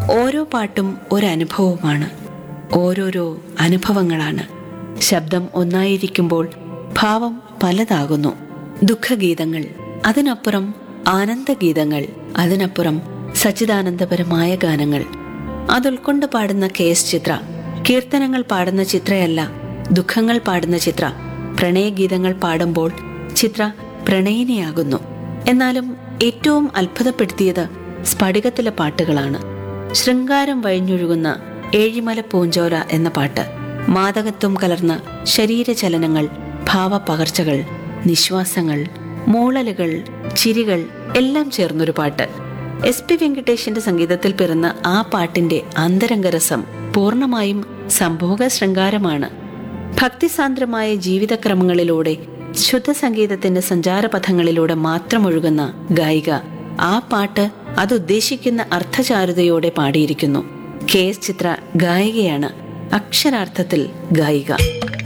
ഓരോ പാട്ടും ഒരനുഭവമാണ് ഓരോരോ അനുഭവങ്ങളാണ് ശബ്ദം ഒന്നായിരിക്കുമ്പോൾ ഭാവം പലതാകുന്നു ദുഃഖഗീതങ്ങൾ അതിനപ്പുറം ആനന്ദഗീതങ്ങൾ അതിനപ്പുറം സച്ചിദാനന്ദപരമായ ഗാനങ്ങൾ അതുൾക്കൊണ്ട് പാടുന്ന കെ എസ് ചിത്ര കീർത്തനങ്ങൾ പാടുന്ന ചിത്രയല്ല ദുഃഖങ്ങൾ പാടുന്ന ചിത്ര പ്രണയഗീതങ്ങൾ പാടുമ്പോൾ ചിത്ര പ്രണയിനിയാകുന്നു എന്നാലും ഏറ്റവും അത്ഭുതപ്പെടുത്തിയത് സ്ഫടികത്തിലെ പാട്ടുകളാണ് ശൃംഗാരം വഴിഞ്ഞൊഴുകുന്ന ഏഴിമല പൂഞ്ചോല എന്ന പാട്ട് മാദകത്വം കലർന്ന ശരീരചലനങ്ങൾ ഭാവപകർച്ചകൾ നിശ്വാസങ്ങൾ മൂളലുകൾ ചിരികൾ എല്ലാം ചേർന്നൊരു പാട്ട് എസ് പി വെങ്കടേഷിന്റെ സംഗീതത്തിൽ പിറന്ന ആ പാട്ടിന്റെ അന്തരംഗരസം പൂർണ്ണമായും സംഭോഗ ശൃംഗാരമാണ് ഭക്തിസാന്ദ്രമായ ജീവിതക്രമങ്ങളിലൂടെ ശുദ്ധ സംഗീതത്തിന്റെ സഞ്ചാരപഥങ്ങളിലൂടെ മാത്രമൊഴുകുന്ന ഗായിക ആ പാട്ട് അത് ഉദ്ദേശിക്കുന്ന അർത്ഥചാരുതയോടെ പാടിയിരിക്കുന്നു കെ എസ് ചിത്ര ഗായികയാണ് അക്ഷരാർത്ഥത്തിൽ ഗായിക